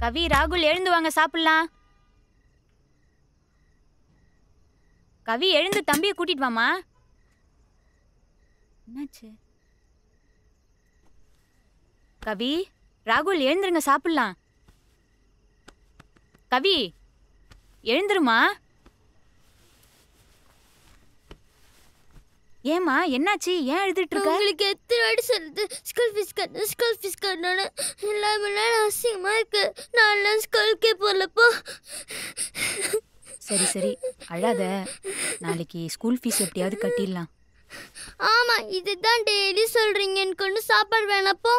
கவி ராகுல் எழுந்து வாங்க சாப்பிடலாம் கவி எழுந்து தம்பியை கூட்டிட்டு வாமா என்னாச்சு கவி ராகுல் எழுந்துருங்க சாப்பிடலாம் கவி எழுந்துருமா ஏமா என்னாச்சு ஏன் எழுதிட்டு இருக்க உங்களுக்கு எத்தனை வாட்டி சொல்லுது ஸ்கூல் ஃபீஸ் கட்டணும் ஸ்கூல் ஃபீஸ் கட்டணும்னு எல்லாமே அசிங்கமா இருக்கு நான் ஸ்கூலுக்கே போகலப்போ சரி சரி அழாத நாளைக்கு ஸ்கூல் ஃபீஸ் எப்படியாவது கட்டிடலாம் ஆமா இதுதான் டெய்லி சொல்றீங்க எனக்கு ஒன்றும் சாப்பாடு வேணாப்போ